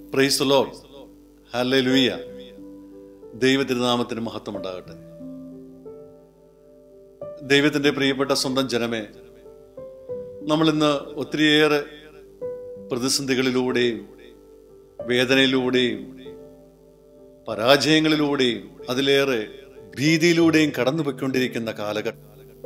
price load hallelujah ദൈവതിരുനാമത്തിന് മഹത്വം ഉണ്ടാകട്ടെ ദൈവത്തിന്റെ പ്രിയപ്പെട്ട സ്വന്തം ജനമേ നമ്മൾ ഇന്ന് ഒത്തിരിയേറെ പ്രതിസന്ധികളിലൂടെയും വേദനയിലൂടെയും പരാജയങ്ങളിലൂടെയും അതിലേറെ ഭീതിയിലൂടെയും കടന്നുപോയിക്കൊണ്ടിരിക്കുന്ന കാലഘട്ടം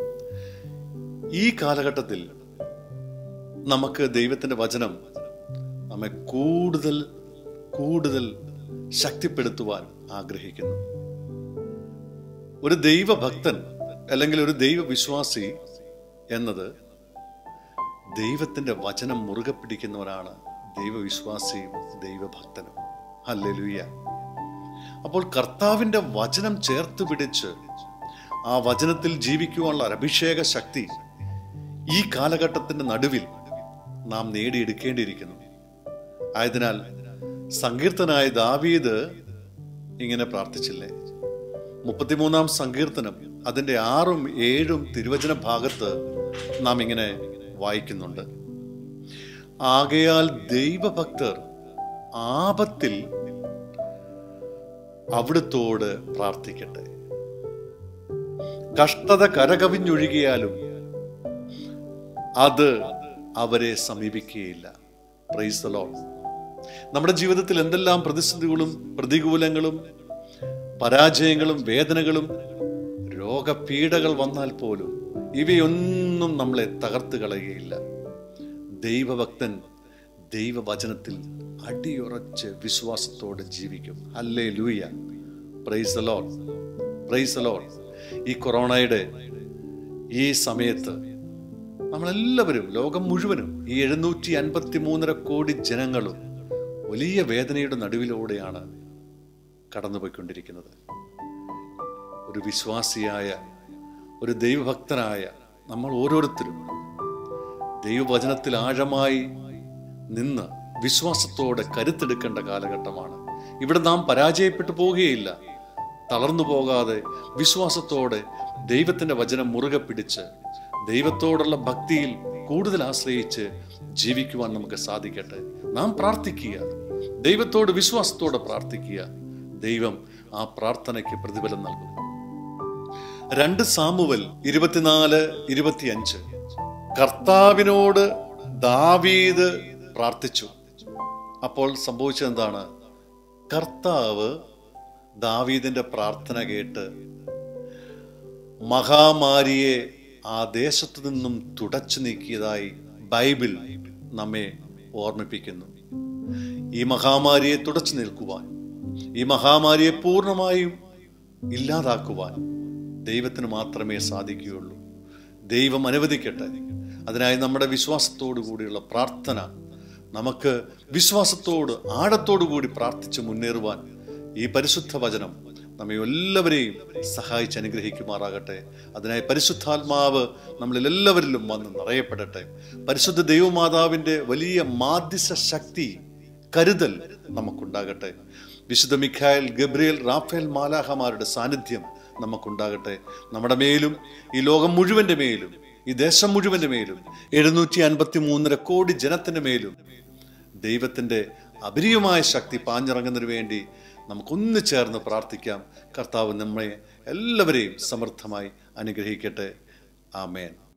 ഈ കാലഘട്ടത്തിൽ നമുക്ക് ദൈവത്തിന്റെ വചനം നമ്മെ കൂടുതൽ കൂടുതൽ ശക്തിപ്പെടുത്തുവാൻ ആഗ്രഹിക്കുന്നു ഒരു ദൈവഭക്തൻ അല്ലെങ്കിൽ ഒരു ദൈവവിശ്വാസി എന്നത് ദൈവത്തിന്റെ വചനം മുറുകെ പിടിക്കുന്നവരാണ് ദൈവവിശ്വാസിയും ദൈവഭക്തനും ഹല്ലേലൂയ അപ്പോൾ കർത്താവിന്റെ വചനം ചേർത്ത് പിടിച്ച് ആ വചനത്തിൽ ജീവിക്കുവാനുള്ള ഒരു അഭിഷേക ശക്തി ഈ കാലഘട്ടത്തിന്റെ നടുവിൽ നാം നേടിയെടുക്കേണ്ടിയിരിക്കുന്നു ആയതിനാൽ സങ്കീർത്തനായ ദാവീദ് ഇങ്ങനെ പ്രാർത്ഥിച്ചില്ലേ മുപ്പത്തിമൂന്നാം സങ്കീർത്തനം അതിന്റെ ആറും ഏഴും തിരുവചന ഭാഗത്ത് നാം ഇങ്ങനെ വായിക്കുന്നുണ്ട് ആകയാൽ ദൈവഭക്തർ ആപത്തിൽ അവിടുത്തോട് പ്രാർത്ഥിക്കട്ടെ കഷ്ടത കരകവിഞ്ഞൊഴുകിയാലും അത് അവരെ സമീപിക്കുകയില്ല പ്രൈസ് ദ ലോർഡ് നമ്മുടെ ജീവിതത്തിൽ എന്തെല്ലാം പ്രതിസന്ധികളും പ്രതികൂലങ്ങളും പരാജയങ്ങളും വേദനകളും രോഗപീഠകൾ വന്നാൽ പോലും ഇവയൊന്നും നമ്മളെ തകർത്ത് കളയുകയില്ല ദൈവഭക്തൻ ദൈവവചനത്തിൽ അടിയുറച്ച് വിശ്വാസത്തോടെ ജീവിക്കും അല്ലേ ലൂയ praise the lord praise the lord ഈ കൊറോണയുടെ ഈ സമയത്ത് നമ്മളെല്ലാവരും ലോകം മുഴുവനും ഈ എഴുന്നൂറ്റി അൻപത്തി മൂന്നര കോടി ജനങ്ങളും വലിയ വേദനയുടെ നടുവിലൂടെയാണ് കടന്നുപോയിക്കൊണ്ടിരിക്കുന്നത് ഒരു വിശ്വാസിയായ ഒരു ദൈവഭക്തനായ നമ്മൾ ഓരോരുത്തരും ദൈവവചനത്തിൽ ആഴമായി നിന്ന് വിശ്വാസത്തോടെ കരുത്തെടുക്കേണ്ട കാലഘട്ടമാണ് ഇവിടെ നാം പരാജയപ്പെട്ടു പോവുകയില്ല തളർന്നു പോകാതെ വിശ്വാസത്തോടെ ദൈവത്തിന്റെ വചനം മുറുകെ പിടിച്ച് ദൈവത്തോടുള്ള ഭക്തിയിൽ കൂടുതൽ ആശ്രയിച്ച് ജീവിക്കുവാൻ നമുക്ക് സാധിക്കട്ടെ നാം പ്രാർത്ഥിക്കുക ദൈവത്തോട് വിശ്വാസത്തോടെ പ്രാർത്ഥിക്കുക ദൈവം ആ പ്രാർത്ഥനയ്ക്ക് പ്രതിഫലം നൽകും രണ്ട് സാമുവൽ ഇരുപത്തിനാല് ഇരുപത്തിയഞ്ച് കർത്താവിനോട് ദാവീദ് പ്രാർത്ഥിച്ചു അപ്പോൾ സംഭവിച്ചത് എന്താണ് കർത്താവ് ദാവീദിന്റെ പ്രാർത്ഥന കേട്ട് മഹാമാരിയെ ആ ദേശത്തു നിന്നും തുടച്ചു നീക്കിയതായി ബൈബിൾ നമ്മെ ഓർമ്മിപ്പിക്കുന്നു ഈ മഹാമാരിയെ തുടച്ചു നിൽക്കുവാൻ ഈ മഹാമാരിയെ പൂർണ്ണമായും ഇല്ലാതാക്കുവാൻ ദൈവത്തിന് മാത്രമേ സാധിക്കുകയുള്ളൂ ദൈവം അനുവദിക്കട്ടെ അതിനായി നമ്മുടെ വിശ്വാസത്തോടു കൂടിയുള്ള പ്രാർത്ഥന നമുക്ക് വിശ്വാസത്തോട് ആഴത്തോടു കൂടി പ്രാർത്ഥിച്ച് മുന്നേറുവാൻ ഈ പരിശുദ്ധ വചനം നമ്മെ എല്ലാവരെയും സഹായിച്ച് അനുഗ്രഹിക്കുമാറാകട്ടെ അതിനായി പരിശുദ്ധാത്മാവ് നമ്മളിൽ എല്ലാവരിലും വന്ന് നിറയപ്പെടട്ടെ പരിശുദ്ധ ദൈവമാതാവിന്റെ വലിയ മാധ്യസ ശക്തി കരുതൽ നമുക്കുണ്ടാകട്ടെ വിശുദ്ധ മിഖായൽ ഗബ്രിയേൽ റാഫേൽ മാലാഹമാരുടെ സാന്നിധ്യം നമുക്കുണ്ടാകട്ടെ നമ്മുടെ മേലും ഈ ലോകം മുഴുവന്റെ മേലും ഈ ദേശം മുഴുവന്റെ മേലും എഴുന്നൂറ്റി അൻപത്തി മൂന്നര കോടി ജനത്തിന്റെ മേലും ദൈവത്തിന്റെ അപരിയമായ ശക്തി പാഞ്ഞിറങ്ങുന്നതിന് വേണ്ടി നമുക്കൊന്നു ചേർന്ന് പ്രാർത്ഥിക്കാം കർത്താവ് നമ്മെ എല്ലാവരെയും സമൃദ്ധമായി അനുഗ്രഹിക്കട്ടെ ആമേൻ